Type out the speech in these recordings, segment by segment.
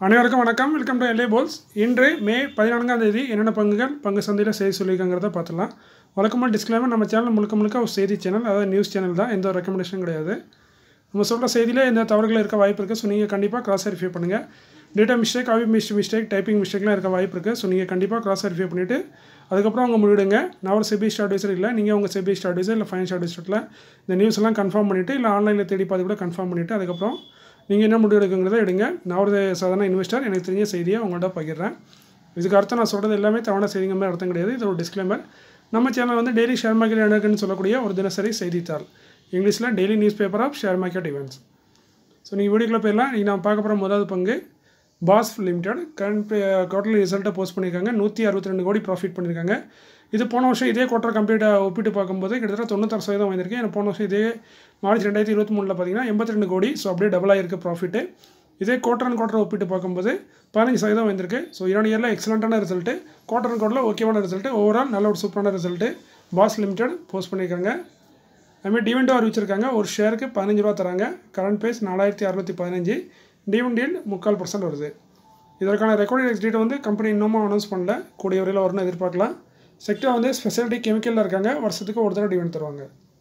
அனைவருக்கும் வணக்கம் welcome to எல்ஏ poles இன்று மே பதினான்காம் தேதி என்னென்ன பங்குகள் பங்கு சந்தையில் செய்தி சொல்லியிருக்காங்கிறத பார்த்துலாம் வழக்கமாக டிஸ்க்ளைமர் நம்ம சேனல் முழுக்க முழுக்க ஒரு செய்தி சேனல் அதாவது நியூஸ் சேனல் தான் எந்த ஒரு ரெக்கமெண்டேஷன் கிடையாது நம்ம சொல்கிற செய்தியில் எந்த தவறுகள் இருக்க வாய்ப்பு இருக்குது ஸோ நீங்கள் கண்டிப்பாக கிராஸ் வெரிஃபை பண்ணுங்கள் டேட்டா மிஸ்டேக் காவி மிஸ்ட் மிஸ்டேக் டைப்பிங் மிஸ்டேக்லாம் இருக்க வாய்ப்பு இருக்குது ஸோ நீங்கள் கண்டிப்பாக கிராஸ் வெரிஃபை பண்ணிவிட்டு அதுக்கப்புறம் அவங்க முடிவிடுங்க நான் ஒரு செபி அட்வைசர் இல்லை நீங்கள் உங்கள் செபி அட்வைசர் இல்லை ஃபைனான்ஸ் அட்வைசரில் இந்த நியூஸ் எல்லாம் கன்ஃபார்ம் பண்ணிவிட்டு இல்லை ஆன்லைனில் தேடி பார்த்து கூட கன்ஃபார்ம் பண்ணிவிட்டு அதுக்கப்புறம் நீங்கள் என்ன முடிவு எடுக்குங்கிறத எடுங்க நான் ஒரு சாதாரண இன்வெஸ்டர் எனக்கு தெரிஞ்ச செய்தியை உங்கள்கிட்ட பகிர்றேன் இதுக்கு அர்த்தம் நான் சொல்கிறது எல்லாமே தவணை செய்திங்க மாதிரி அர்த்தம் கிடையாது இது ஒரு டிஸ்க்ளைமர் நம்ம சேனல் வந்து டெய்லி ஷேர் மார்க்கெட் எனக்குன்னு சொல்லக்கூடிய ஒரு தினசரி செய்தித்தாள் இங்கிலீஷில் daily news paper of share market events so நீங்கள் வீடியோக்குள்ளே போயிடலாம் நீங்கள் நான் பார்க்க போகிற முதல் பங்கு பாஸ் லிமிடெட் கரண்ட் குவார்டர்லி ரிசல்ட்டை போஸ்ட் பண்ணியிருக்காங்க நூற்றி அறுபத்தி ரெண்டு கோடி ப்ராஃபிட் பண்ணியிருக்காங்க இது போன வருஷம் இதே குவார்டர் கம்ப்ளீட்டை ஒப்பிட்டு பார்க்கும்போது கிட்டத்தட்ட தொண்ணூத்தாறு சதவீதம் வந்திருக்கு எனக்கு போன வருஷம் இதே மார்ச் ரெண்டாயிரத்தி இருபத்தி மூணில் பார்த்தீங்கன்னா எண்பத்தி ரெண்டு கோடி ஸோ அப்படியே டபுள் ஆகிருக்கு ப்ராஃபிட்டு இதே குவார்டர் அண்ட் குவார்டர் ஒப்பிட்டு பார்க்கும்போது பதினஞ்சு சதவீதம் வந்திருக்கு ஸோ இரண்டு இயரில் எக்ஸலண்ட்டான ரிசல்ட்டு குவார்டர் அண்ட் குவார்டரில் ஓகேவான ரிசல்ட்டு ஓவரால் நல்ல ஒரு சூப்பரான ரிசல்ட்டு பாஸ் லிமிடெட் போஸ்ட் பண்ணியிருக்காங்க அதுமாதிரி டிவெண்ட்டும் அறிவிச்சிருக்காங்க ஒரு ஷேருக்கு பதினஞ்சு ரூபா தராங்க கரண்ட் பேஸ் நாலாயிரத்தி அறுநூற்றி பதினஞ்சு டிவெண்ட் டீல் முக்கால் பர்சன்ட் வருது இதற்கான ரெக்கார்டிங் எக்ஸ்டேட் வந்து கம்பெனி இன்னமும் அனௌன்ஸ் பண்ணல கூடிய வரையில் வரும்னு எதிர்பார்க்கலாம் செக்டர் வந்து ஸ்பெஷாலிட்டி கெமிக்கலில் இருக்காங்க வருஷத்துக்கு ஒரு தடவை டிவெண்ட் தருவாங்க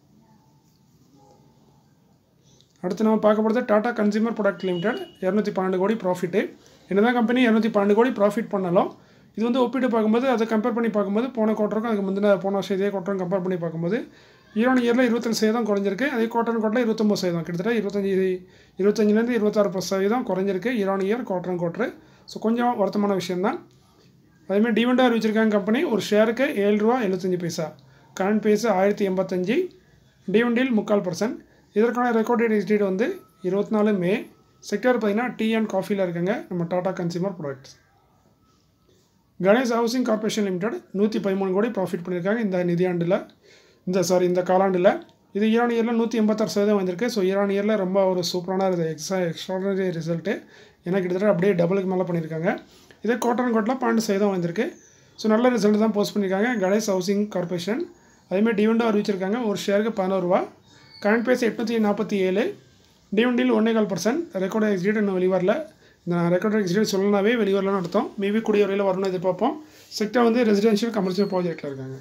அடுத்து நம்ம பார்க்க போகிறது டாடா கன்சியூமர் ப்ராடக்ட் லிமிடெட் இரநூத்தி பன்னெண்டு கோடி ப்ராஃபிட்டு என்னதான் கம்பெனி இரநூத்தி பன்னெண்டு கோடி ப்ராஃபிட் பண்ணாலும் இது வந்து ஒப்பிட்டு பார்க்கும்போது அதை கம்பேர் பண்ணி பார்க்கும்போது போன குவார்ட்டருக்கும் அதுக்கு முந்தின போன வருஷம் இதே குவார்ட்டரும் கம்பேர் பண்ணி பார்க்கும்போது ஈரோடு இயரில் இருபத்தஞ்சு சதவீதம் குறைஞ்சிருக்கு அதே குவார்டர் குவார்ட்டரில் இருபத்தொம்பது சதவீதம் கிட்டத்தட்ட இருபத்தஞ்சி இருபத்தஞ்சிலேருந்து இருபத்தாறு சதவீதம் குறைஞ்சிருக்கு ஈரோடு இயர் குவார்டர் குவார்ட்டர் ஸோ கொஞ்சம் வருத்தமான விஷயம்தான் அதேமாதிரி டிவெண்டாக அறிவிச்சிருக்காங்க கம்பெனி ஒரு ஷேருக்கு ஏழு ரூபா எழுபத்தஞ்சி பைசா கரண்ட் பேஸு ஆயிரத்தி எண்பத்தஞ்சு டிவெண்டில் முக்கால் பர்சன்ட் இதற்கான ரெக்கார்டட் டேட் வந்து இருபத்தி நாலு மே செக்டர் பார்த்திங்கன்னா டீ அண்ட் காஃபியில் இருக்காங்க நம்ம Tata consumer products Ganesh housing corporation limited நூற்றி பதிமூணு கோடி ப்ராஃபிட் பண்ணியிருக்காங்க இந்த நிதியாண்டில் இந்த சாரி இந்த காலாண்டில் இது ஈரான் இயரில் நூற்றி எண்பத்தாறு சதவீதம் வந்திருக்கு ஸோ ஈரான் இயரில் ரொம்ப ஒரு சூப்பரான எக்ஸா எக்ஸ்ட்ராடனரி ரிசல்ட்டு ஏன்னா கிட்டத்தட்ட அப்படியே டபுளுக்கு மேலே பண்ணியிருக்காங்க இதே கோட்டன் கோட்டில் பன்னெண்டு சதவீதம் வந்திருக்கு ஸோ நல்ல ரிசல்ட் தான் போஸ்ட் பண்ணியிருக்காங்க கணேஷ் ஹவுசிங் கார்பரேஷன் அதேமாதிரி டிவெண்டும் அறிவிச்சிருக்காங்க ஒரு ஷேருக்கு பதினோரு ரூபா கரண்ட் பேஸ் எட்நூற்றி நாற்பத்தி ஏழு டிவெண்டில் ஒன்றே கால் பர்சன்ட் ரெக்கார்டு எக்ஸிடேட் இன்னும் வெளிவரல இந்த ரெக்கார்டு எக்ஸிடேட் சொல்லனாவே வெளிவரலன்னு அர்த்தம் மேபி கூடிய வரையில் வரணும்னு எதிர்பார்ப்போம் செக்டர் வந்து ரெசிடென்ஷியல் கமர்ஷியல் ப்ராஜெக்ட்டில் இருக்காங்க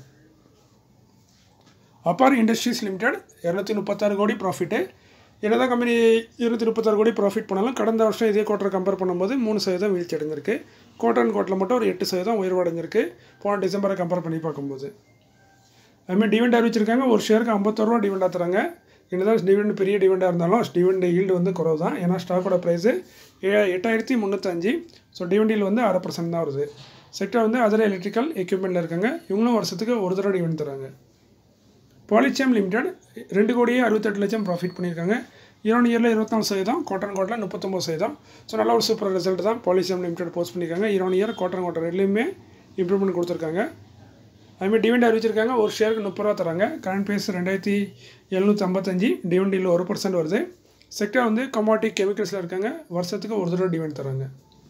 அப்பார் இண்டஸ்ட்ரீஸ் லிமிடெட் இரநூத்தி முப்பத்தாறு கோடி ப்ராஃபிட்டு என்னதான் கம்பெனி இருநூத்தி முப்பத்தாறு கோடி ப்ராஃபிட் பண்ணாலும் கடந்த வருஷம் இதே குவார்ட்டர் கம்பேர் பண்ணும்போது மூணு சதவீதம் வீழ்ச்சி அடைஞ்சிருக்கு குவார்டர் அண்ட் குவார்ட்டரில் மட்டும் ஒரு எட்டு சதவீதம் உயர்வடைஞ்சிருக்கு போன டிசம்பரை கம்பேர் பண்ணி பார்க்கும்போது அதுமாதிரி டிவெண்ட் அறிவிச்சிருக்காங்க ஒரு ஷேருக்கு ஐம்பத்தோரு ரூபா டிவெண்டாக தராங்க என்னதான் டிவெண்ட் பெரிய டிவெண்டாக இருந்தாலும் டிவெண்ட் ஈல்டு வந்து குறவு தான் ஏன்னா ஸ்டாக்கோட ப்ரைஸு ஏ எட்டாயிரத்தி முந்நூற்றஞ்சு ஸோ டிவெண்டில் வந்து அரை பர்சன்ட் தான் வருது செக்டர் வந்து அதர் எலக்ட்ரிக்கல் எக்யூப்மெண்ட்டில் இருக்காங்க இவங்களும் வருஷத்துக்கு ஒரு தடவை டிவெண்ட் தராங்க பாலிச்சேம் லிமிடெட் ரெண்டு கோடியே அறுபத்தெட்டு லட்சம் ப்ராஃபிட் பண்ணியிருக்காங்க ஈரோடு இயரில் இருபத்தாலு சதவீதம் காட்டன் கோட்டில் முப்பத்தொம்பது சதவீதம் ஸோ நல்ல ஒரு சூப்பர் ரிசல்ட் தான் பாலிச்சேம் லிமிடெட் போஸ்ட் பண்ணியிருக்காங்க ஈரோடு இயர் காட்டன் கோட்டர் ரெண்டுலேயுமே இம்ப்ரூவ்மெண்ட் கொடுத்துருக்காங்க அதுமாதிரி டிவெண்ட் அறிவிச்சிருக்காங்க ஒரு ஷேருக்கு முப்பது ரூபா தராங்க கரண்ட் பேஸ் ரெண்டாயிரத்தி எழுநூற்றி ஐம்பத்தஞ்சு டிவெண்டில் ஒரு பர்சன்ட் வருது செக்டர் வந்து கமாட்டி கெமிக்கல்ஸில் இருக்காங்க வருஷத்துக்கு ஒரு தடவை டிவெண்ட் தராங்க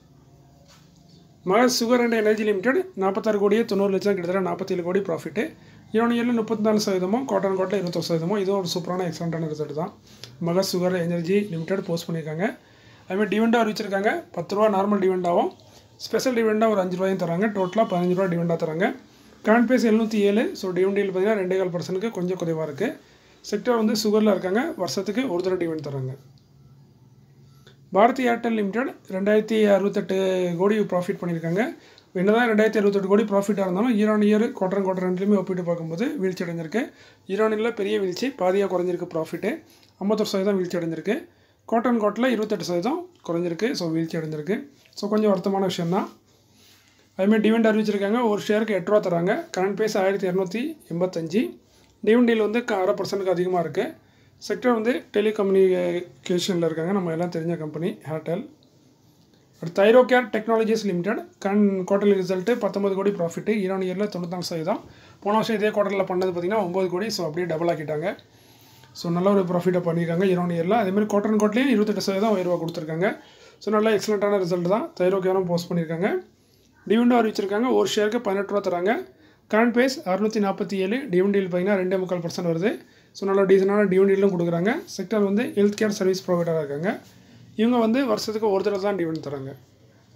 மகர் சுகர் அண்ட் எனர்ஜி லிமிடெட் நாற்பத்தாறு கோடியே தொண்ணூறு லட்சம் கிட்டத்தட்ட நாற்பத்தேழு கோடி ப்ராஃபிட்டு ஈரோடு இயரில் முப்பத்தி நாலு சதவீதமும் காட்டன் கோட்டில் இருபத்தொரு சதவீதமும் இதுவும் ஒரு சூப்பரான எக்ஸலண்ட்டான ரிசல்ட் தான் மகர் சுகர் எனர்ஜி லிமிடெட் போஸ்ட் பண்ணியிருக்காங்க அதுமாதிரி டிவெண்டாக அறிவிச்சிருக்காங்க பத்து ரூபா நார்மல் டிவெண்டாகவும் ஸ்பெஷல் டிவெண்டாக ஒரு அஞ்சு ரூபாயும் தராங்க டோட்டலாக பதினஞ்சு ரூபா டிவெண்டாக தராங்க கரண்ட் பேஸ் எழுநூற்றி ஏழு ஸோ டிவெண்டியில் பார்த்தீங்கன்னா ரெண்டே கால் பர்சன்ட்டுக்கு கொஞ்சம் குறைவாக இருக்குது செக்டர் வந்து சுகரில் இருக்காங்க வருஷத்துக்கு ஒரு தடவை டிவெண்ட் தராங்க பாரதி ஏர்டெல் லிமிடெட் ரெண்டாயிரத்தி அறுபத்தெட்டு கோடி ப்ராஃபிட் பண்ணியிருக்காங்க என்னதான் ரெண்டாயிரத்தி அறுபத்தெட்டு கோடி ப்ராஃபிட்டாக இருந்தாலும் ஈரான் இயர் குவார்டர் குவார்டர் ரெண்டுலேயுமே ஒப்பிட்டு பார்க்கும்போது வீழ்ச்சி அடைஞ்சிருக்கு ஈரானில் பெரிய வீழ்ச்சி பாதியாக குறைஞ்சிருக்கு ப்ராஃபிட்டு ஐம்பத்தொரு சதவீதம் வீழ்ச்சி அடைஞ்சிருக்கு காட்டன் கோட்டில் இருபத்தெட்டு சதவீதம் குறைஞ்சிருக்கு ஸோ வீழ்ச்சி அடைஞ்சிருக்கு ஸோ கொஞ்சம் வருத்தமான விஷயந்தான் அதுமாதிரி டிவெண்ட் அறிவிச்சிருக்காங்க ஒரு ஷேருக்கு எட்டு ரூபா தராங்க கரண்ட் பேஸ் ஆயிரத்தி இரநூத்தி எண்பத்தஞ்சு டிவெண்டியில் வந்து அரை பர்சன்ட்டுக்கு அதிகமாக இருக்குது செக்டர் வந்து டெலிகம்யூனிகேஷனில் இருக்காங்க நம்ம எல்லாம் தெரிஞ்ச கம்பெனி ஏர்டெல் அடுத்து தைரோ கேர் டெக்னாலஜிஸ் லிமிடெட் கண் குவார்டர்லி ரிசல்ட்டு பத்தொம்பது கோடி ப்ராஃபிட்டு ஈரான் இயரில் தொண்ணூத்தாலு சதவீதம் போன வருஷம் இதே குவார்டரில் பண்ணது பார்த்திங்கன்னா ஒம்பது கோடி ஸோ அப்படியே டபுள் ஆக்கிட்டாங்க ஸோ நல்ல ஒரு ப்ராஃபிட்டை பண்ணியிருக்காங்க ஈரான் இயரில் அதேமாதிரி குவார்டர் கோட்லேயும் இருபத்தெட்டு சதவீதம் உயர்வாக கொடுத்துருக்காங்க ஸோ நல்ல எக்ஸலண்ட்டான ரிசல்ட் தான் தைரோ கேரும் போஸ்ட் பண்ணியிருக்காங்க டிவிண்டும் அறிவிச்சிருக்காங்க ஒரு ஷேருக்கு பதினெட்டு ரூபா தராங்க கரண்ட் பேஸ் அறுநூற்றி நாற்பத்தி ஏழு டிவிண்டியில் பார்த்தீங்கன்னா ரெண்டே முக்கால் பர்சன்ட் வருது ஸோ நல்ல டீசனான டிவிண்டிலும் கொடுக்குறாங்க செக்டர் வந்து ஹெல்த் கேர் சர்வீஸ் ப்ரொவைடராக இருக்காங்க இவங்க வந்து வருஷத்துக்கு ஒரு தடவை தான் டிவிடெண்ட் தராங்க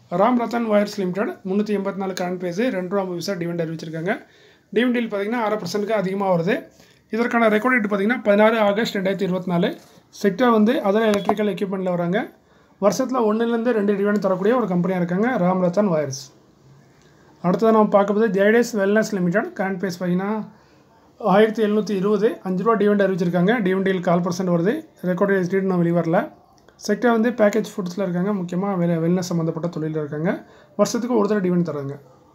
ராம் ரத்தன் வயர்ஸ் லிமிடெட் முந்நூற்றி எண்பத்தி நாலு கரண்ட் பேஸு ரெண்டு ரூபா ஐம்பது பைசா டிவெண்ட் அறிவிச்சிருக்காங்க டிவெண்ட் டீல் பார்த்தீங்கன்னா அரை பர்சன்ட்டுக்கு அதிகமாக வருது இதற்கான ரெக்கார்ட் டேட் பார்த்தீங்கன்னா பதினாறு ஆகஸ்ட் ரெண்டாயிரத்தி இருபத்தி நாலு செக்டர் வந்து அதர் எலக்ட்ரிக்கல் எக்யூப்மெண்ட்டில் வராங்க வருஷத்தில் ஒன்றுலேருந்து ரெண்டு டிவெண்ட் தரக்கூடிய ஒரு கம்பெனியாக இருக்காங்க ராம் ரத்தன் வயர்ஸ் அடுத்தது நம்ம பார்க்கும்போது ஜெயடேஸ் வெல்னஸ் லிமிடெட் கரண்ட் பேஸ் பார்த்தீங்கன்னா ஆயிரத்தி எழுநூற்றி இருபது அஞ்சு ரூபா டிவெண்ட் அறிவிச்சிருக்காங்க டிவெண்ட் டீல் கால் பர்சன்ட் வருது ரெக்கார்ட் எஸ்டேட் நான் வெளிவரல செக்டர் வந்து பேக்கேஜ் ஃபுட்ஸில் இருக்காங்க முக்கியமாக வெ வெல்னஸ் சம்மந்தப்பட்ட தொழிலில் இருக்காங்க வருஷத்துக்கு ஒரு தடவை டிவெண்ட் தராங்க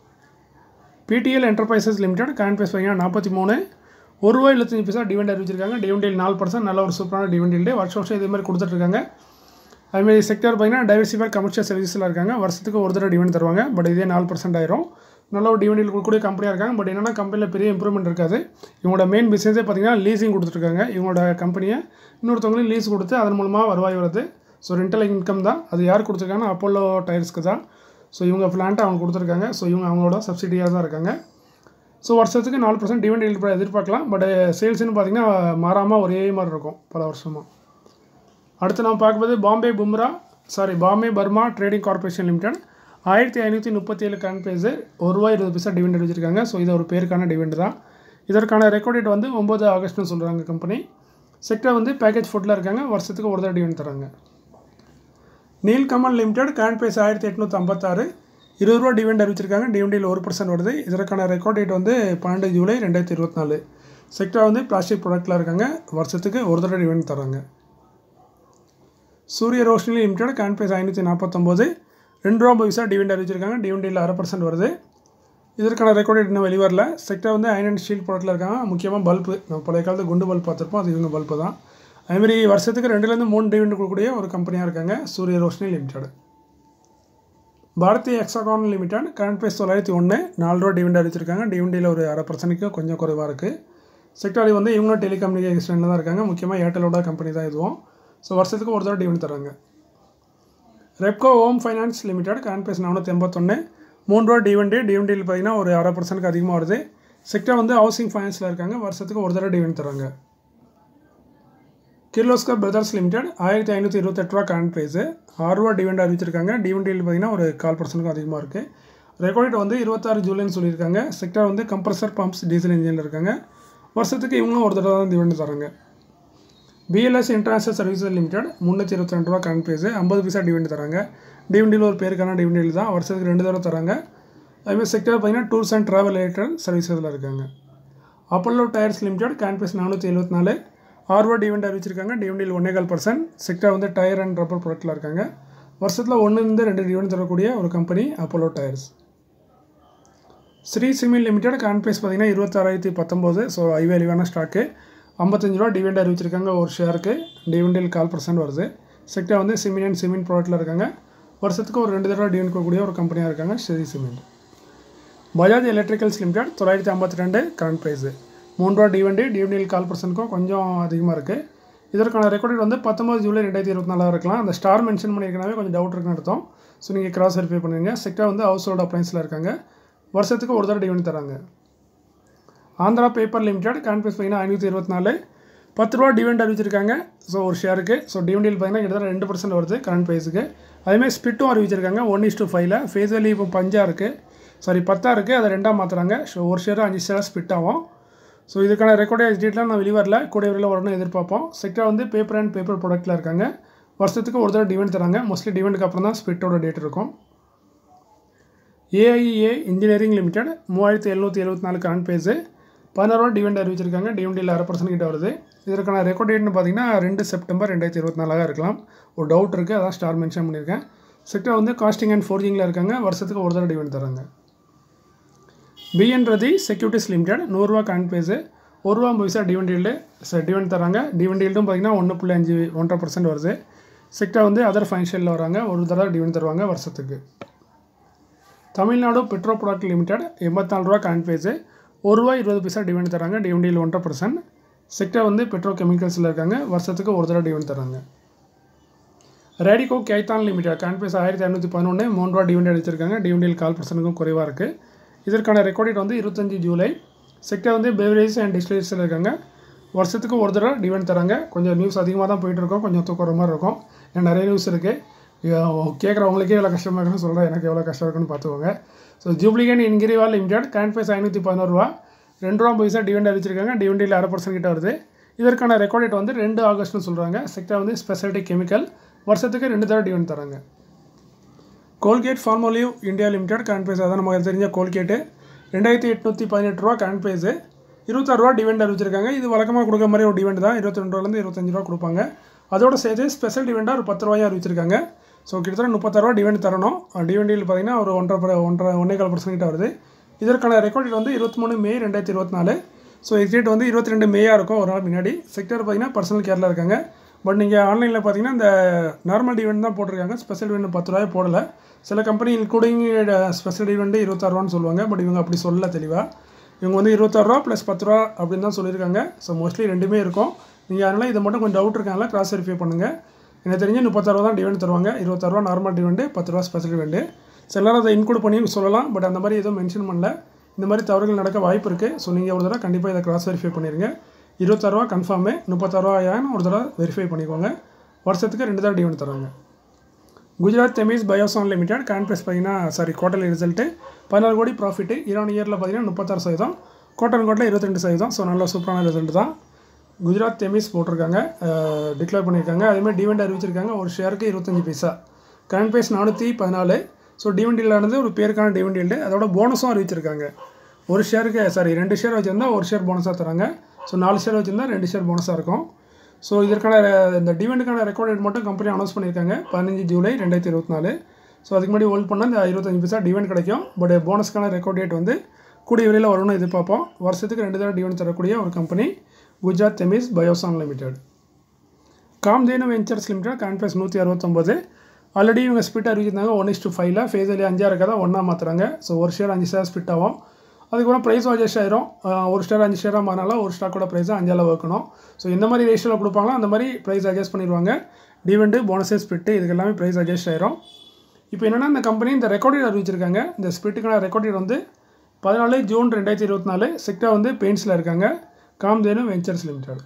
PTL enterprises limited current price பார்த்தீங்கன்னா நாற்பத்தி மூணு ஒரு ரூபா எழுபத்தஞ்சு பைசா டிவெண்ட் அறிவிச்சிருக்காங்க டிவெண்ட் டீல் நாலு பர்சன்ட் நல்ல ஒரு சூப்பரான டிவெண்ட் டீல் வருஷம் வருஷம் இதே மாதிரி கொடுத்துட்ருக்காங்க அதுமாதிரி செக்டர் பார்த்தீங்கன்னா டைவர்சிஃபைட் கமர்ஷியல் சர்வீஸில் இருக்காங்க வருஷத்துக்கு ஒரு தடவை டிவெண்ட் தருவாங்க பட் இதே நாலு பர்சன்ட் ஆயிரும் நல்ல ஒரு டிவெண்டில் கொடுக்கக்கூடிய கம்பெனியாக இருக்காங்க பட் என்னென்னா கம்பெனியில் பெரிய இம்ப்ரூவ்மெண்ட் இருக்காது இவங்களோட மெயின் பிஸ்னஸே பார்த்தீங்கன்னா லீசிங் கொடுத்துருக்காங்க இவங்களோட கம்பெனியை இன்னொருத்தவங்களையும் லீஸ் கொடுத்து அதன் மூலமாக வருவாய் வருது ஸோ ரெண்டல் இன்கம் தான் அது யார் கொடுத்துருக்காங்கன்னா அப்போலோ டயர்ஸ்க்கு தான் ஸோ இவங்க பிளான்ட்டை அவங்க கொடுத்துருக்காங்க ஸோ இவங்க அவங்களோட சப்சிடியாக தான் இருக்காங்க ஸோ வருஷத்துக்கு நாலு பர்சன்ட் டிவெண்ட் எதிர்பார்க்கலாம் பட் சேல்ஸ்னு பார்த்தீங்கன்னா மாறாமல் ஒரே மாதிரி இருக்கும் பல வருஷமாக அடுத்து நம்ம பார்க்கும்போது Bombay Bumrah sorry Bombay Burmah trading corporation limited ஆயிரத்தி ஐநூற்றி முப்பத்தி ஏழு கரண்ட் பேஸு ஒரு ரூபா இருபது பைசா டிவெண்ட் வச்சுருக்காங்க ஸோ இது ஒரு பேருக்கான டிவெண்ட் தான் இதற்கான ரெக்கார்ட் டேட் வந்து ஒம்பது ஆகஸ்ட்னு சொல்கிறாங்க கம்பெனி செக்டர் வந்து பேக்கேஜ் ஃபுட்டில் இருக்காங்க வருஷத்துக்கு ஒரு தடவை டிவெண்ட் தராங்க நீல்கமல் லிமிடெட் கரண்ட் பேஸ் ஆயிரத்தி எட்நூற்றி ஐம்பத்தாறு இருபது ரூபா டிவெண்ட் அறிவிச்சிருக்காங்க டிவெண்டியில் ஒரு பர்சன்ட் வருது இதற்கான ரெக்கார்ட் டேட் வந்து பன்னெண்டு ஜூலை ரெண்டாயிரத்தி இருபத்தி நாலு செக்டர் வந்து பிளாஸ்டிக் ப்ராடக்ட்டில் இருக்காங்க வருஷத்துக்கு ஒரு தடவை டிவெண்ட் தராங்க சூரிய ரோஷினி லிமிடெட் கரண்ட் பேஸ் ஐநூற்றி நாற்பத்தொம்போது ரெண்டு ரூபா பைசா டிவெண்ட் அறிவிச்சிருக்காங்க டிவெண்டியில் அரை பர்சன்ட் வருது இதற்கான ரெக்கார்ட் டேட் இன்னும் வெளிவரல செக்டர் வந்து அயன் அண்ட் ஸ்டீல் ப்ராடக்ட்டில் இருக்காங்க முக்கியமாக பல்பு நம்ம பழைய காலத்தில் குண்டு பல்ப் பார்த்துருப்போம் அது இவங்க பல்பு தான் அதுமாரி வருஷத்துக்கு ரெண்டுலேருந்து மூணு டிவெண்ட் கொடுக்கக்கூடிய ஒரு கம்பெனியாக இருக்காங்க Surya Roshni limited Bharti Hexacom limited current price தொள்ளாயிரத்தி ஒன்று நாலு ரூபா டிவெண்ட் அறிவிச்சிருக்காங்க டிவெண்டியில் ஒரு அரை பர்சன்ட்டுக்கு கொஞ்சம் குறைவாக இருக்குது செக்டாரி வந்து இவங்களும் டெலிகம்யூனிகேஷனில் தான் இருக்காங்க முக்கியமாக ஏர்டெலோட கம்பெனி தான் இதுவும் ஸோ வருஷத்துக்கு ஒரு தடவை டிவெண்ட் தராங்க Repco home finance limited current price நானூற்றி எண்பத்தொன்று மூணு ரூபா டிவெண்ட்டு டிவெண்டியில் பார்த்தீங்கன்னா ஒரு அரை பர்சன்ட்டுக்கு அதிகமாக வருது செக்டர் வந்து ஹவுசிங் ஃபைனான்ஸில் இருக்காங்க வருஷத்துக்கு ஒரு தடவை டிவெண்ட் தராங்க கிர்லோஸ்கர் பிரதர்ஸ் லிமிடெட் ஆயிரத்தி ஐநூற்றி இருபத்தெட்டு ரூபா கரண்ட் ப்ரைஸு ஆறு ரூபா டிவெண்ட் அறிவிச்சிருக்காங்க டிவெண்டியில் பார்த்தீங்கன்னா ஒரு கால் பர்சன்ட்டுக்கும் அதிகமாக இருக்குது ரெக்கார்ட் வந்து இருபத்தாறு ஜூலைன்னு சொல்லியிருக்காங்க செக்டர் வந்து கம்ப்ரஸர் பம்ப்ஸ் டீசல் இன்ஜினில் இருக்காங்க வருஷத்துக்கு இவங்களும் ஒரு தடவை தான் டிவெண்ட் தராங்க பிஎல்எஸ் இன்டர்நேஷனல் சர்வீசஸ் லிமிடெட் முந்நூற்றி இருபத்தி ரெண்டு ரூபா கரண்ட் பேஸு ஐம்பது பைசா டிவெண்ட் தராங்க டிவெண்டியில் ஒரு பேருக்கான டிவெண்டியில் தான் வருஷத்துக்கு ரெண்டு தடவை தராங்க அதுமாதிரி செக்டர் பார்த்தீங்கன்னா டூர்ஸ் அண்ட் ட்ராவல் ரிலேட்டட் சர்வீசஸில் இருக்காங்க Apollo tyres limited current price நானூற்றி எழுபத்தி நாலு ஆறு ரூபா டிவெண்ட் அறிவிச்சிருக்காங்க டிவெண்டியில் ஒன்றே கால் பர்சன்ட் செக்டர் வந்து டயர் அண்ட் ரப்பர் ப்ராடக்ட்டில் இருக்காங்க வருஷத்தில் ஒன்றுலேருந்து ரெண்டு டிவெண்ட் தரக்கூடிய ஒரு company Apollo tyres Shree cement limited current price பார்த்தீங்கன்னா இருபத்தாறாயிரத்தி பத்தொம்போது ஸோ ஐவே அழிவான ஸ்டாக்கு ஐம்பத்தஞ்சு ரூபா டிவெண்ட் அறிவிச்சிருக்காங்க ஒரு ஷேருக்கு டிவெண்டில் கால் பர்சன்ட் வருது செக்டர் வந்து சிமெண்ட் அண்ட் சிமெண்ட் ப்ராடக்ட்டில் இருக்காங்க வருஷத்துக்கு ஒரு ரெண்டு தடவை டிவெண்ட் கொடுக்கக்கூடிய ஒரு கம்பெனியாக இருக்காங்க Shree cement Bajaj electricals limited தொள்ளாயிரத்தி ஐம்பத்தி ரெண்டு கரண்ட் ப்ரைஸு மூணு ரூபா டிவெண்டி டிவெண்டியில் கால் பர்சன்ட்க்கும் கொஞ்சம் அதிகமாக இருக்குது இதற்கான ரெக்கார்ட் வந்து பத்தொம்பது ஜூலை ரெண்டாயிரத்தி இருபத்தி நாலாக இருக்கலாம் அந்த ஸ்டார் மென்ஷன் பண்ணியிருக்கனாவே கொஞ்சம் டவுட் இருக்குன்னு அர்த்தம் ஸோ நீங்கள் கிராஸ் வெரிஃபை பண்ணுவீங்க செக்டர் வந்து ஹவுஸ் ஹோல்ட் அப்ளைன்ஸில் இருக்காங்க வருஷத்துக்கு ஒரு தடவை டிவெண்ட் தராங்க Andhra paper limited current price பார்த்தீங்கன்னா ஐநூற்றி இருபத்தி நாலு பத்து ரூபா டிவெண்ட் அறிவிச்சிருக்காங்க ஸோ ஒரு ஷேருக்கு ஸோ டிவெண்டியில் பார்த்தீங்கன்னா கிட்டத்தட்ட ரெண்டு பர்சன்ட் வருது கரண்ட் ப்ரைஸுக்கு அதேமாதிரி ஸ்பிட்டும் அறிவிச்சிருக்காங்க ஒன் இஸ் டூ ஃபைவ்ல ஃபேஸ் வேல்யூ இப்போ பஞ்சாக இருக்குது சாரி பத்தாக இருக்குது அதை ரெண்டாக மாற்றுறாங்க ஸோ ஒரு ஷேர் அஞ்சு ஷேர் ஸ்பிட் ஆகும் ஸோ இதுக்கான ரெக்கார்டு எக்ஸ்டேட்லாம் நான் வெளிவரல கூட விரைவில் வரணும் எதிர்பார்ப்போம் செக்டர் வந்து பேப்பர் அண்ட் பேப்பர் ப்ராடக்ட்டில் இருக்காங்க வருஷத்துக்கு ஒரு தடவை டிவெண்ட் தராங்க மோஸ்ட்லி டிவெண்ட்டுக்கு அப்புறம் தான் ஸ்பிட்டோட டேட் இருக்கும் ஏஐஏ இன்ஜினியரிங் லிமிடெட் மூவாயிரத்தி எழுநூற்றி எழுபத்தி நாலு கரண்ட் பேஸு பதினாறு டிவெண்ட் அறிவிச்சிருக்காங்க டிவெண்டியில் அரை பர்சன்ட் கிட்ட வருது இதற்கான ரெக்கார்ட் டேட்னு பார்த்தீங்கன்னா ரெண்டு செப்டம்பர் ரெண்டாயிரத்தி இருபத்தி நாலாக இருக்கலாம் ஒரு டவுட் இருக்குது அதான் ஸ்டார் மென்ஷன் பண்ணியிருக்கேன் செக்டர் வந்து காஸ்டிங் அண்ட் ஃபோர்ஜிங்கில் இருக்காங்க வருஷத்துக்கு ஒரு தடவை டிவெண்ட் தராங்க பிஎன் ரதி செக்யூரிட்டிஸ் லிமிடெட் நூறுரூவா கரண்ட் பேஸு ஒரு ரூபா பைசா டிவெண்ட் ஈல்டு டிவெண்ட் தராங்க டிவெண்ட் ஈல்டும் பார்த்தீங்கன்னா ஒன்று புள்ளி அஞ்சு ஒன்றரை பர்சன்ட் வருது செக்டர் வந்து அதர் ஃபைனான்ஷியலில் வராங்க ஒரு தடவை டிவெண்ட் தருவாங்க வருஷத்துக்கு தமிழ்நாடு பெட்ரோ ப்ராடக்ட் லிமிடெட் எண்பத்தாலு ரூபா கரண்ட் பேஸு ஒரு ரூபா இருபது பைசா டிவெண்ட் தராங்க டிவெண்டியில் ஒன்றரை பர்சன்ட் செக்டர் வந்து பெட்ரோ கெமிக்கல்ஸில் இருக்காங்க வருஷத்துக்கு ஒரு தடவை டிவெண்ட் தராங்க Radico Khaitan limited current price ஆயிரத்தி இரநூத்தி பதினொன்று மூணு ரூபா டிவெண்ட் அடிச்சிருக்காங்க டிவெண்டியில் கால் பர்சன்ட்டுக்கும் குறைவாக இருக்குது இதற்கான ரெக்கார்ட் வந்து இருபத்தஞ்சி ஜூலை செக்டர் வந்து பெவரேஜ் அண்ட் டிஸ்டிலேஷனில் இருக்காங்க வருஷத்துக்கு ஒரு தடவை டிவெண்ட் தராங்க கொஞ்சம் நியூஸ் அதிகமாக தான் போயிட்டுருக்கோம் கொஞ்சம் தூக்குற மாதிரி இருக்கும் ஏன்னா நிறைய நியூஸ் இருக்குது கேட்குறவங்களுக்கே எவ்வளோ கஷ்டமாக இருக்குன்னு சொல்கிறேன் எனக்கு எவ்வளோ கஷ்டம் இருக்குன்னு பார்த்துக்கோங்க so Jubilant Ingrevia limited current price ஐநூற்றி பதினோரு ரூபா ரெண்டு ரூபா பைசா டிவெண்ட் அறிவிச்சிருக்காங்க டிவெண்டியில் அரை பர்சன்ட் கிட்ட வருது இதற்கான ரெக்கார்ட் டேட் வந்து ரெண்டு ஆகஸ்ட்னு சொல்கிறாங்க செக்டர் வந்து ஸ்பெஷாலிட்டி கெமிக்கல் வருஷத்துக்கு ரெண்டு தடவை டிவெண்ட் தராங்க Colgate Palmolive India limited current price அதான் நமக்கு தெரிஞ்ச கோல்கேட்டு ரெண்டாயிரத்தி எட்நூற்றி பதினெட்டு ரூபா கரண்ட் ப்ரைஸு இருபத்தாறு ரூபா டிவெண்ட் அறிவிச்சிருக்காங்க இது வழக்கமாக கொடுக்குற மாதிரி ஒரு டிவெண்ட் தான் இருபத்தி ரெண்டு ரூபாலேருந்து இருபத்தஞ்சு ரூபா கொடுப்பாங்க அதோட சேர்த்து ஸ்பெஷல் டிவெண்டாக ஒரு பத்து ரூபாயும் அறிவிச்சிருக்காங்க ஸோ கிட்டத்தட்ட முப்பத்தாறு ரூபா டிவெண்ட் தரணும் டிவெண்டியில் பார்த்தீங்கன்னா ஒரு ஒன்றரை பர- ஒன்றரை ஒன்றே கால் பர்சன்ட் கிட்ட வருது இதற்கான ரெக்கார்ட் வந்து இருபத்தி மூணு மே ரெண்டாயிரத்தி இருபத்தி நாலு ஸோ எக்ஸிட் வந்து இருபத்தி ரெண்டு மேயாக இருக்கும் ஒரு நாள் முன்னாடி செக்டர் பார்த்தீங்கன்னா பர்சனல் கேரில் இருக்காங்க பட் நீங்கள் ஆன்லைனில் பார்த்தீங்கன்னா இந்த நார்மல் டிவெண்ட் தான் போட்டிருக்காங்க ஸ்பெஷல் டிவெண்ட் பத்து ரூபாய் போடலை சில கம்பெனி இன்க்ளூடிங் ஸ்பெஷல் டிவெண்ட் இருபத்தாறுவான்னு சொல்லுவாங்க பட் இவங்க அப்படி சொல்லல தெளிவாக இவங்க வந்து இருபத்தாறுரூவா ப்ளஸ் பத்து ரூபா அப்படின்னு தான் சொல்லியிருக்காங்க ஸோ மோஸ்ட்லி ரெண்டுமே இருக்கும் நீங்கள் அதனால் இதை மட்டும் கொஞ்சம் டவுட் இருக்காங்களா கிராஸ் வெரிஃபை பண்ணுங்கள் எனக்கு தெரிஞ்சு முப்பத்தாறுவா தான் டிவெண்ட் தருவாங்க இருபத்தாறுவா நார்மல் டிவெண்டு பத்து ரூபா ஸ்பெஷல் டிவெண்டு ஸோ எல்லாரும் அதை இன்க்ளூட் பண்ணி சொல்லலாம் பட் அந்த மாதிரி எதுவும் மென்ஷன் பண்ணல இந்த மாதிரி தவறுகள் நடக்க வாய்ப்பு இருக்குது ஸோ நீங்கள் ஒரு தடவை கண்டிப்பாக இதை கிராஸ் வெரிஃபை பண்ணிடுங்க இருபத்தாறுவா கன்ஃபார்மு முப்பத்தாறுவா ஏன்னு ஒரு தடவை வெரிஃபை பண்ணிக்கோங்க வருஷத்துக்கு ரெண்டு தடவை டிவெண்ட் தராங்க Gujarat Themis Biosyn limited current price பார்த்தீங்கன்னா சாரி குவார்டர்லி ரிசல்ட்டு பதினாறு கோடி ப்ராஃபிட்டு ஈரான் இயரில் பார்த்தீங்கன்னா முப்பத்தாறு சதவீதம் கோட்டன் கோட்டில் இருபத்தெண்டு சதவீதம் ஸோ நல்ல சூப்பரான ரிசல்ட் தான் குஜராத் தெமிஸ் போட்டிருக்காங்க டிக்ளேர் பண்ணியிருக்காங்க அதேமாதிரி டிவெண்ட் அறிவிச்சிருக்காங்க ஒரு ஷேருக்கு இருபத்தஞ்சி பைசா கரண்ட் ப்ரைஸ் நானூற்றி பதினாலு ஸோ டிவெண்டிலானது ஒரு பேருக்கான டிவெண்ட் ஈல்டு அதோட போனஸும் அறிவிச்சிருக்காங்க ஒரு ஷேருக்கு சாரி ரெண்டு ஷேர் வச்சுருந்தா ஒரு ஷேர் போனஸாக தராங்க ஸோ நாலு ஷேர் வச்சுருந்தா ரெண்டு ஷேர் போனஸாக இருக்கும் ஸோ இதற்கான re- இந்த டிவெண்ட்டுக்கான ரெக்கார்ட் டேட் மட்டும் கம்பெனி அனௌன்ஸ் பண்ணியிருக்காங்க பதினஞ்சு ஜூலை ரெண்டாயிரத்தி இருபத்தி நாலு ஸோ அதுக்கு முன்னாடி ஹோல்ட் பண்ணால் இந்த இருபத்தஞ்சு பைசா டிவெண்ட் கிடைக்கும் பட் போனஸ்க்கான ரெக்கார்ட் டேட் வந்து கூடிய விரைவில் வரும்னு எதிர்பார்ப்போம் வருஷத்துக்கு ரெண்டு தடவை டிவெண்ட் தரக்கூடிய ஒரு company Gujarat Themis Biosyn limited Kamdhenu ventures limited conference நூற்றி அறுபத்தொம்போது ஆல்ரெடி இவங்க ஸ்பிட் அறிவிச்சிருந்தாங்க ஒன் இஸ் டூ ஃபைவ்ல ஃபேஸ் வேலி அஞ்சாக இருக்கதா ஒன்றா மாற்றுறாங்க ஸோ ஒரு ஷேர் அஞ்சு ஷேர் ஸ்பிட் ஆகும் அதுக்கப்புறம் ப்ரைஸ் அட்ஜஸ்ட் ஆயிரும் அஹ் ஒரு ஸ்டார் அஞ்சு ஸ்டாராக மாறினால ஒரு ஸ்டாக்கோட ப்ரைஸ் அஞ்சால வைக்கணும் ஸோ எந்த மாதிரி ரேஷியோவில் கொடுப்பாங்களோ அந்த மாதிரி ப்ரைஸ் அட்ஜஸ்ட் பண்ணிடுவாங்க டிவெண்டு போனஸே ஸ்பிட்டு இதுக்கு எல்லாமே ப்ரைஸ் அட்ஜஸ்ட் ஆயிரும் இப்போ என்னென்னா இந்த கம்பெனி இந்த ரெக்கார்டட் அறிவிச்சிருக்காங்க இந்த ஸ்பிட்டுக்கான ரெக்கார்டட் வந்து பதினாலு ஜூன் ரெண்டாயிரத்தி இருபத்தி நாலு செக்டா வந்து பெயின்ஸில் இருக்காங்க காம்தேனு வெஞ்சர்ஸ் லிமிடெட்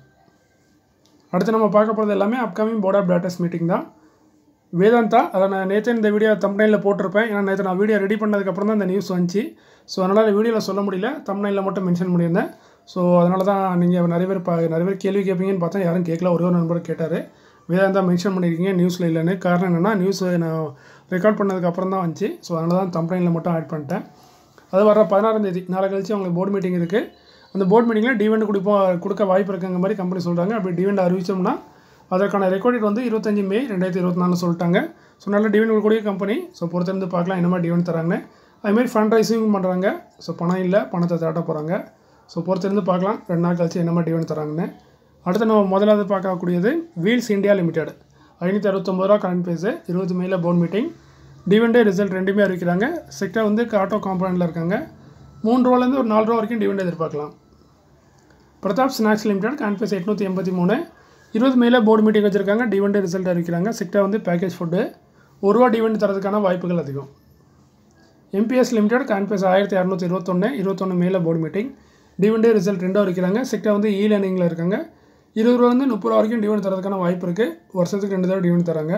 அடுத்து நம்ம பார்க்க போகிறது எல்லாமே upcoming board of dates meeting தான் வேதாந்தா அதை நான் நேற்று இந்த வீடியோ தம்ப்னைலில் போட்டிருப்பேன் ஏன்னா நேற்று நான் வீடியோ ரெடி பண்ணதுக்கப்புறம் தான் இந்த நியூஸ் வந்துச்சு ஸோ அதனால் வீடியோவில் சொல்ல முடியல தம்ப்னைலில் மட்டும் மென்ஷன் பண்ணியிருந்தேன் ஸோ அதனால தான் நீங்கள் நிறைய பேர் பா நிறைய பேர் கேள்வி கேட்பீங்கன்னு பார்த்தா யாரும் கேட்கல ஒரே ஒரு நண்பர் கேட்டார் வேதாந்தா மென்ஷன் பண்ணியிருக்கீங்க நியூஸில் இல்லைன்னு காரணம் என்னென்னா நியூஸ் நான் ரெக்கார்ட் பண்ணதுக்கப்புறம் தான் வந்துச்சு ஸோ அதனால தான் தம்ப்னைலில் மட்டும் ஆட் பண்ணிட்டேன் அது வர பதினாறாம் தேதி நாளை கழிச்சு அவங்களுக்கு போர்டு மீட்டிங் இருக்குது அந்த போர்டு மீட்டிங்கில் டிவெண்ட் கொடுப்போம் கொடுக்க வாய்ப்பு இருக்குங்க மாதிரி கம்பெனி சொல்கிறாங்க அப்படி டிவெண்ட் அறிவிச்சோம்னா அதற்கான ரெக்கார்ட் வந்து இருபத்தஞ்சி மே ரெண்டாயிரத்தி இருபத்தி நாலு சொல்லிட்டாங்க ஸோ நல்ல டிவெண்ட் கொடுக்கக்கூடிய கம்பெனி ஸோ பொறுத்திருந்து பார்க்கலாம் என்ன மாதிரி டிவெண்ட் தராங்கன்னு அதுமாரி ஃபண்ட் ரைசிங் பண்ணுறாங்க ஸோ பணம் இல்லை பணத்தை திரட்ட போகிறாங்க ஸோ பொறுத்திருந்து பார்க்கலாம் ரெண்டு நாள் கழிச்சு என்ன மாதிரி டிவெண்ட் தராங்கன்னு அடுத்து நம்ம முதலாவது பார்க்கக்கூடியது வீல்ஸ் இந்தியா லிமிடெட் ஐநூற்றி அறுபத்தொம்பது ரூபா கரண்ட் ப்ரைஸு இருபது மேல போர்ட் மீட்டிங் டிவெண்டே ரிசல்ட் ரெண்டுமே அறிவிக்கிறாங்க செக்டர் வந்து ஆட்டோ காம்பவுண்டில் இருக்காங்க மூணு ரூபாலேருந்து ஒரு நாலு ரூபா வரைக்கும் டிவெண்ட் எதிர்பார்க்கலாம் பிரதாப் ஸ்நாக்ஸ் லிமிடெட் கான்ஃபரன்ஸ் எட்நூற்றி எண்பத்தி மூணு இருபது மேலே போர்டு மீட்டிங் வச்சுருக்காங்க டிவெண்ட் ரிசல்ட் அறிவிக்கிறாங்க செக்டர் வந்து பேக்கேஜ் ஃபுட்டு ஒரு ரூபா டிவெண்ட் தரதுக்கான வாய்ப்புகள் அதிகம் எம்பிஎஸ் லிமிடெட் கான்ஃபரன்ஸ் ஆயிரத்தி இரநூத்தி இருபத்தொன்று இருபத்தொன்று மேலே போர்டு மீட்டிங் டிவெண்டே ரிசல்ட் ரெண்டும் அறிவிக்கிறாங்க செக்டர் வந்து இ லேர்னிங்கில் இருக்காங்க இருபது ரூபாலேருந்து முப்பது ரூபா வரைக்கும் டிவெண்ட் தரதுக்கான வாய்ப்பு இருக்குது வருஷத்துக்கு ரெண்டு தடவை டிவெண்ட் தராங்க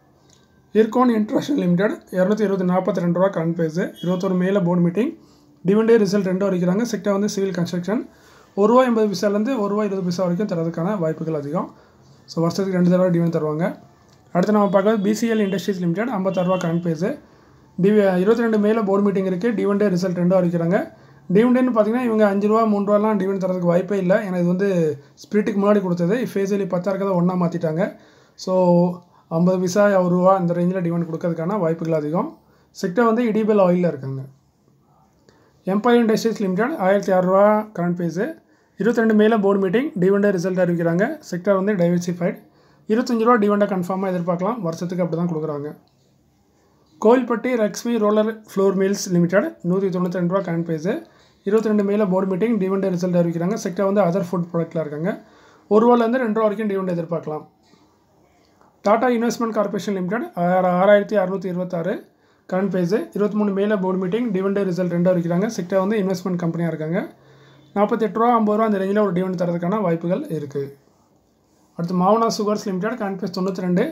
இர்கான் இன்டர்நேஷனல் லிமிடெட் இரநூத்தி இருபத்தி நாற்பத்தி ரெண்டு ரூபா கரண்ட் ப்ரைஸு இருபத்தொரு மேலே போர்டு மீட்டிங் டிவெண்டே ரிசல்ட் ரெண்டும் அறிவிக்கிறாங்க செக்டர் வந்து சிவில் கன்ஸ்ட்ரக்ஷன் ஒரு ரூபா எண்பது பைசாலேருந்து ஒரு ரூபா இருபது பைசா வரைக்கும் தரதுக்கான வாய்ப்புகள் அதிகம் ஸோ வருஷத்துக்கு ரெண்டு தடவை டிவெண்ட் தருவாங்க அடுத்து நம்ம பார்க்கறது பிசிஎல் இண்டஸ்ட்ரீஸ் லிமிடெட் ஐம்பத்தாறு ரூபா கரண்ட் ப்ரைஸு டிவி இருபத்தி ரெண்டு மேலே போர்டு மீட்டிங் இருக்குது டிவெண்டே ரிசல்ட் ரெண்டும் அறிவிக்கிறாங்க டிவெண்டுன்னு பார்த்தீங்கன்னா இவங்க அஞ்சு ரூபா மூணு ரூபாலாம் டிவெண்ட் தரதுக்கு வாய்ப்பே இல்லை ஏன்னா இது வந்து ஸ்பிரிட்டுக்கு முன்னாடி கொடுத்தது ஃபேஸியலி பத்தா இருக்கதை ஒன்றா மாற்றிட்டாங்க ஸோ ஐம்பது பைசா ஒரு ரூபா இந்த ரேஞ்சில் டிவெண்ட் கொடுக்கறதுக்கான வாய்ப்புகள் அதிகம் செக்டர் வந்து இடிபெல் ஆயிலில் இருக்காங்க எம்பையர் இண்டஸ்ட்ரீஸ் லிமிடெட் ஆயிரத்தி அறநூறுவா கரண்ட் ப்ரைஸு இருபத்தி ரெண்டு மேலே போர்டு மீட்டிங் டிவெண்டை ரிசல்ட் அறிவிக்கிறாங்க செக்டர் வந்து டைவர்சிஃபைட் இருபத்தஞ்சு ரூபா டிவெண்டை கன்ஃபார்மாக எதிர்பார்க்கலாம் வருஷத்துக்கு அப்படி தான் கொடுக்குறாங்க Kovilpatti Lakshmi roller flour mills limited நூற்றி தொண்ணூற்றி ரெண்டு ரூபா கரண்ட் ப்ரைஸு இருபத்தி ரெண்டு மேலே போர்டு மீட்டிங் டிவெண்டை ரிசல்ட் அறிவிக்கிறாங்க செக்டர் வந்து அதர் ஃபுட் ப்ராடக்ட்டில் இருக்காங்க ஒரு ரூபாலேருந்து ரெண்டு ரூபா வரைக்கும் டிவெண்ட் எதிர்பார்க்கலாம் டாடா இன்வெஸ்ட்மெண்ட் கார்பரேஷன் லிமிடெட் ஆறாயிரத்தி அறுநூற்றி இருபத்தாறு கரண்ட் ப்ரைஸு இருபத்தி மூணு மேலே போர்டு மீட்டிங் டிவெண்ட் ரிசல்ட் ரெண்டாக இருக்கிறாங்க செக்டர் வந்து இன்வெஸ்ட்மெண்ட் கம்பெனியாக இருக்காங்க நாற்பத்தெட்டு ரூபா ஐம்பது ரூபா அந்த ரேஞ்சில் ஒரு டிவெண்ட் தரதுக்கான வாய்ப்புகள் இருக்குது அடுத்து Mawana sugars limited current price தொண்ணூற்றி ரெண்டு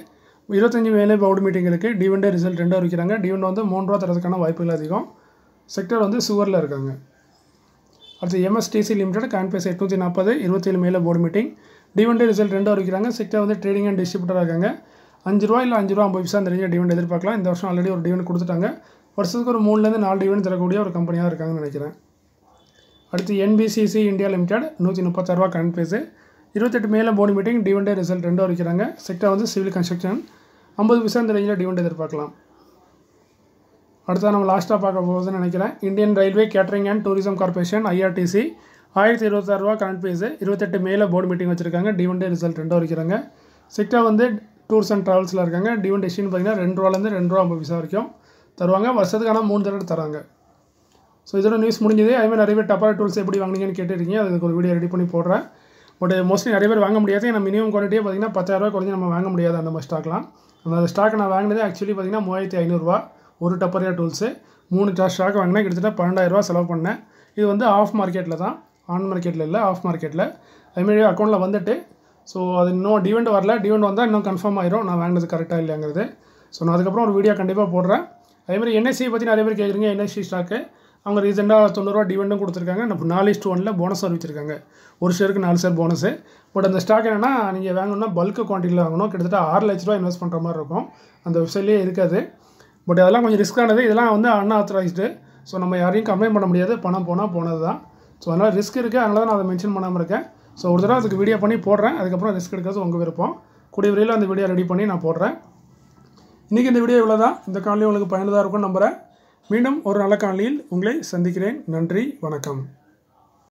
இருபத்தஞ்சி மேலே பவுட் மீட்டிங் இருக்குது டிவெண்டே ரிசல்ட் ரெண்டும் இருக்கிறாங்க டிவெண்ட் வந்து மூணு ரூபா தரதுக்கான வாய்ப்புகள் அதிகம் செக்டர் வந்து சுவரில் இருக்காங்க அடுத்து எம்எஸ்டிசி லிமிடெட் கான்பேஸ் எட்நூற்றி நாற்பது இருபத்தேழு மேலே போர்டு மீட்டிங் டிவெண்ட் ரிசல்ட் ரெண்டும் இருக்கிறாங்க செக்டர் வந்து ட்ரேடிங் அண்ட் டிஸ்ட்ரிபியூட்டராக இருக்காங்க அஞ்சு ரூபா இல்லை அஞ்சு ரூபா ஐம்பது பைசா தெரிஞ்ச டிவெண்ட் எதிர்பார்க்கலாம் இந்த வருஷம் ஆல்ரெடி ஒரு டிவெண்ட் கொடுத்துட்டாங்க வருஷத்துக்கு ஒரு மூணுலேருந்து நாலு டிவெண்ட் தரக்கூடிய ஒரு கம்பெனியாக இருக்காங்கன்னு நினைக்கிறேன் அடுத்து என்பிசிசி இந்தியா லிமிடெட் நூற்றி முப்பத்தாறுரூவா கரண்ட் பேஸு இருபத்தெட்டு மேலே போர்டு மீட்டிங் டிவெண்டே ரிசல்ட் ரெண்டும் இருக்கிறாங்க செக்டர் வந்து சிவில் கன்ஸ்ட்ரக்ஷன் ஐம்பது பைசா இந்த ரேஞ்சில் டிவெண்ட் எதிர்பார்க்கலாம் அடுத்தது நம்ம லாஸ்ட்டாக பார்க்க போகுதுன்னு நினைக்கிறேன் Indian railway catering and tourism corporation IRCTC ஆயிரத்தி இருபத்தாறுரூவா கரண்ட் பேஸு இருபத்தெட்டு மேலே போர்டு மீட்டிங் வச்சுருக்காங்க டிவெண்டே ரிசல்ட் ரெண்டும் இருக்கிறாங்க செக்டர் வந்து டூர்ஸ் அண்ட் ட்ராவல்ஸில் இருக்காங்க டிவெண்ட் எஷ்டின்னு பார்த்தீங்கன்னா ரெண்டு ரூபாலேருந்து ரெண்டு ரூபா ஐம்பது பைசா வரைக்கும் தருவாங்க வருஷத்துக்கான மூணு தடவை தராங்க ஸோ இதோட நியூஸ் முடிஞ்சது அதேமாதிரி நிறைய பேர் டப்பார் டூல்ஸ் எப்படி வாங்குனீங்கன்னு கேட்டிருக்கீங்க அதுக்கு ஒரு வீடியோ ரெடி பண்ணி போடுறேன் பட் மோஸ்ட்லி நிறைய பேர் வாங்க முடியாது ஏன்னா மினிமம் குவாலிட்டியே பார்த்தீங்கன்னா பத்தாயிரரூவா குறைஞ்சி நம்ம வாங்க முடியாது அந்த மாதிரி ஸ்டாக்லாம் அந்த ஸ்டாக் நான் வாங்கினது ஆக்சுவலி பார்த்தீங்கன்னா மூவாயிரத்தி ஐநூறுரூவா ஒரு டப்பரியா டூல்ஸு மூணு ஸ்டாக் வாங்கினேன் கிட்டத்தட்ட பன்னெண்டாயிரரூவா செலவு பண்ணேன் இது வந்து ஆஃப் மார்க்கெட்டில் தான் ஆன் மார்க்கெட்டில் இல்லை ஆஃப் மார்க்கெட்டில் அதுமாரி அக்கௌண்ட்டில் வந்துட்டு ஸோ அது இன்னும் டிவெண்ட் வரல டிவெண்ட் வந்தால் இன்னும் கன்ஃபார்ம் ஆயிரும் நான் வாங்கினது கரெக்டாக இல்லைங்கிறது ஸோ நான் அதுக்கப்புறம் ஒரு வீடியோ கண்டிப்பாக போடுறேன் அதேமாதிரி என்எஸ்சி பற்றி நிறைய பேர் கேட்குறீங்க என்எஸ்சி ஸ்டாக்கு அவங்க ரீசெண்டாக தொண்ணூறுரூவா டிவெண்டும் கொடுத்துருக்காங்க நம்ம நாலு இஸ்ட் ஒனில் போனஸ் அறிவிச்சிருக்காங்க ஒரு ஷேருக்கு நாலு ஷேர் போனஸு பட் அந்த ஸ்டாக் என்னென்னா நீங்கள் வாங்கணும்னா பல்க் குவான்டிட்டியில் வாங்கணும் கிட்டத்தட்ட ஆறு லட்ச ரூபா இன்வெஸ்ட் பண்ணுற மாதிரி இருக்கும் அந்த வெப்சைட்லேயே இருக்காது பட் அதெல்லாம் கொஞ்சம் ரிஸ்க்கானது இதெல்லாம் வந்து அன்ஆத்தரைஸ்டு ஸோ நம்ம யாரையும் கம்ப்ளைண்ட் பண்ண முடியாது பணம் போனால் போனது தான் ஸோ அதனால் ரிஸ்க் இருக்குது அதனால தான் நான் அதை மென்ஷன் பண்ணாமல் இருக்கேன் ஸோ ஒரு தடவை அதுக்கு வீடியோ பண்ணி போடுறேன் அதுக்கப்புறம் ரிஸ்க் எடுக்கிறது உங்கள் விருப்பம் கூடிய விரைவில் அந்த வீடியோ ரெடி பண்ணி நான் போடுறேன் இன்றைக்கி இந்த வீடியோ இவ்வளோ தான் இந்த காணொலி உங்களுக்கு பயனுள்ளதாக இருக்கும்னு நம்புகிறேன் மீண்டும் ஒரு நல்ல காணொலியில் உங்களை சந்திக்கிறேன் நன்றி வணக்கம்